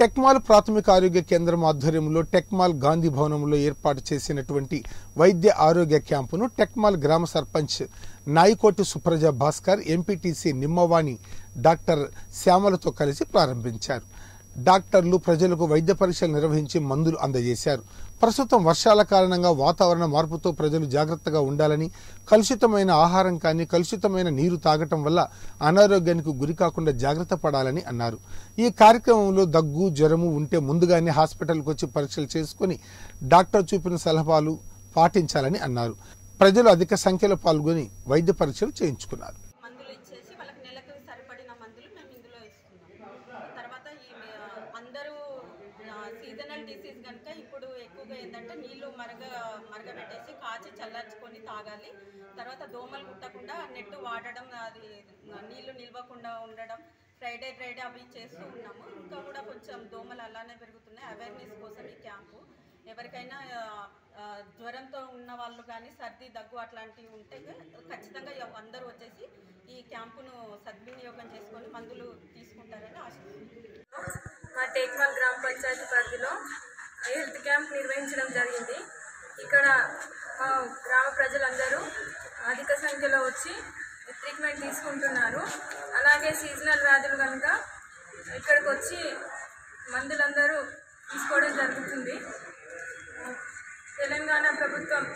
టెక్మాల్ ప్రాథమిక ఆరోగ్య కేంద్రం ఆధ్వర్యంలో టెక్మాల్ గాంధీ భవనంలో ఏర్పాటు చేసినటువంటి వైద్య ఆరోగ్య క్యాంపును టెక్మాల్ గ్రామ సర్పంచ్ నాయికోటి సుప్రజ భాస్కర్ ఎంపీటీసీ నిమ్మవాణి డాక్టర్ శ్యామలతో కలిసి ప్రారంభించారు డాక్టర్లు ప్రజలకు వైద్య పరీక్షలు నిర్వహించి మందులు అందజేశారు ప్రస్తుతం వర్షాల కారణంగా వాతావరణ మార్పుతో ప్రజలు జాగ్రత్తగా ఉండాలని కలుషితమైన ఆహారం కానీ కలుషితమైన నీరు తాగటం వల్ల అనారోగ్యానికి గురి కాకుండా జాగ్రత్త పడాలని అన్నారు ఈ కార్యక్రమంలో దగ్గు జ్వరము ఉంటే ముందుగానే హాస్పిటల్కి వచ్చి పరీక్షలు చేసుకుని డాక్టర్ చూపిన సలహాలు పాటించాలని అన్నారు ప్రజలు అధిక సంఖ్యలో పాల్గొని వైద్య పరీక్షలు చేయించుకున్నారు మందులు ఇచ్చేసి వాళ్ళకి నెలకు సరిపడిన మందులు మేము ఇందులో ఇస్తున్నాం తర్వాత ఈ ఆ, అందరూ సీజనల్ డిసీజ్ కనుక ఇప్పుడు ఎక్కువగా ఏంటంటే నీళ్లు మరగ మరగబెట్టేసి కాచి చల్లార్చుకొని తాగాలి తర్వాత దోమలు కుట్టకుండా నెట్ వాడడం అది నీళ్లు నిల్వకుండా ఉండడం ఫ్రైడే ఫ్రైడే అవి చేస్తూ ఉన్నాము ఇంకా కూడా కొంచెం దోమలు అలానే పెరుగుతున్నాయి అవేర్నెస్ కోసం ఈ క్యాంపు ఎవరికైనా ఆ, ఆ, జ్వరంతో ఉన్న వాళ్ళు కానీ సర్ది దగ్గు అట్లాంటివి ఉంటే ఖచ్చితంగా ఎవ- అందరూ వచ్చేసి ఈ క్యాంపును సద్వినియోగం చేసుకొని మందులు తీసుకుంటారని ఆశిస్తున్నాను మా టేక్మాల్ గ్రామ పంచాయతీ పరిధిలో హెల్త్ క్యాంప్ నిర్వహించడం జరిగింది ఇక్కడ మా గ్రామ ప్రజలందరూ అధిక సంఖ్యలో వచ్చి ట్రీట్మెంట్ తీసుకుంటున్నారు అలాగే సీజనల్ వ్యాధులు కనుక ఇక్కడికి వచ్చి మందులందరూ తీసుకోవడం జరుగుతుంది తెలంగాణ ప్రభుత్వం